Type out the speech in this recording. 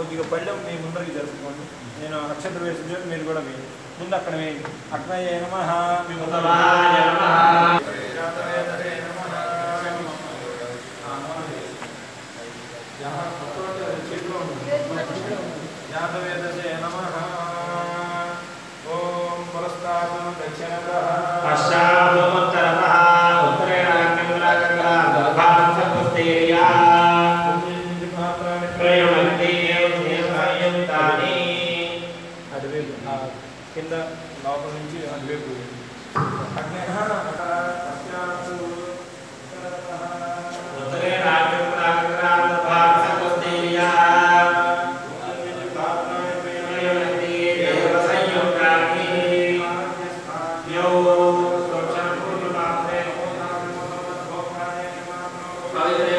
కొద్దిగా పళ్ళెం మీ ముందరికి జరుపుకోండి నేను అక్షంత వేసిన చోట మీరు కూడా వేయండి ముందు అక్కడ వేయండి అక్కడ నమ మీ ముందర ఉత్తమాయ నమః. జాతవేదనే నమః. జాతవేదసే నమ ఓం పురస్తాదు దక్షిణతః పశ్చాత్తుత్తరతః ఉత్తరేణ అగ్నిములాగంగా గర్భాం సపుస్తేర్యా. ప్రయుణక్తి సంయుక్తాని. అటువైపు ఆ కింద లోపల నుంచి అటువైపు అగ్ని ఉత్తరేణ అగ్నిములాగంగా గర్భాం సపుస్తేర్యా. ప్రయుణక్తి సంయుక్తాని. యో సోక్షం పూర్ణపాత్రే పవిత్రే